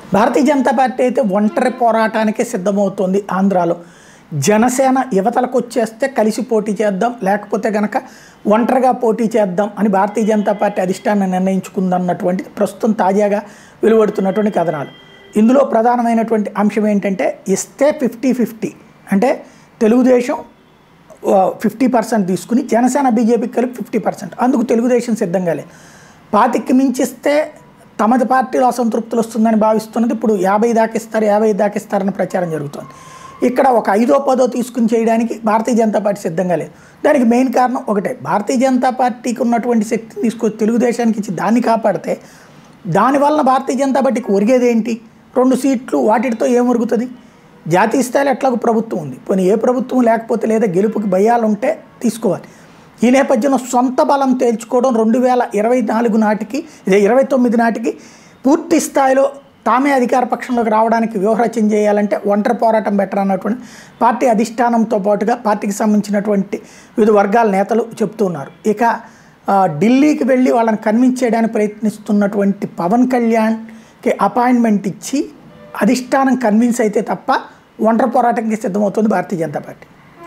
భారతీయ Janata party అయితే ఒంటరి పోరాటానికే సిద్ధమవుతోంది ఆంధ్రాలో జనసేన యువతలకు వచ్చేస్తే కలిసి పోటీ చేద్దాం లేకపోతే గనక ఒంటరిగా పోటీ చేద్దాం అని భారతీయ జనతా పార్టీ అధిష్టానం నిర్ణయించుకుందన్నటువంటిది ప్రస్తుతం తాజాగా వెలువడుతున్నటువంటి కథనాలు ఇందులో ప్రధానమైనటువంటి అంశం ఏంటంటే ఇస్తే ఫిఫ్టీ ఫిఫ్టీ అంటే తెలుగుదేశం ఫిఫ్టీ పర్సెంట్ తీసుకుని జనసేన బీజేపీకి కలిపి ఫిఫ్టీ పర్సెంట్ అందుకు తెలుగుదేశం సిద్ధంగా లేదు పాతికి మించిస్తే తమది పార్టీలో అసంతృప్తులు వస్తుందని భావిస్తున్నది ఇప్పుడు యాభై దాకిస్తారు యాభై దాకిస్తారని ప్రచారం జరుగుతోంది ఇక్కడ ఒక ఐదో పదో తీసుకుని చేయడానికి భారతీయ జనతా పార్టీ సిద్ధంగా లేదు దానికి మెయిన్ కారణం ఒకటే భారతీయ జనతా పార్టీకి ఉన్నటువంటి శక్తిని తీసుకొచ్చి తెలుగుదేశానికి ఇచ్చి దాన్ని కాపాడితే దానివల్ల భారతీయ జనతా పార్టీకి ఒరిగేది ఏంటి రెండు సీట్లు వాటితో ఏం ఒరుగుతుంది జాతీయ స్థాయిలో ఎట్లాగో ప్రభుత్వం ఉంది పోనీ ఏ ప్రభుత్వం లేకపోతే లేదా గెలుపుకి భయాలు ఉంటే తీసుకోవాలి ఈ నేపథ్యంలో సొంత బలం తేల్చుకోవడం రెండు వేల ఇరవై నాలుగు నాటికి ఇదే ఇరవై తొమ్మిది నాటికి పూర్తి స్థాయిలో తామే అధికార పక్షంలోకి రావడానికి వ్యూహరచన చేయాలంటే ఒంటరి పోరాటం బెటర్ అన్నటువంటి పార్టీ అధిష్టానంతో పాటుగా పార్టీకి సంబంధించినటువంటి వివిధ వర్గాల నేతలు చెప్తున్నారు ఇక ఆ, ఢిల్లీకి వెళ్ళి వాళ్ళని కన్విన్స్ చేయడానికి ప్రయత్నిస్తున్నటువంటి పవన్ కళ్యాణ్కి అపాయింట్మెంట్ ఇచ్చి అధిష్టానం కన్విన్స్ అయితే తప్ప ఒంటరి పోరాటానికి సిద్ధమవుతుంది భారతీయ జనతా పార్టీ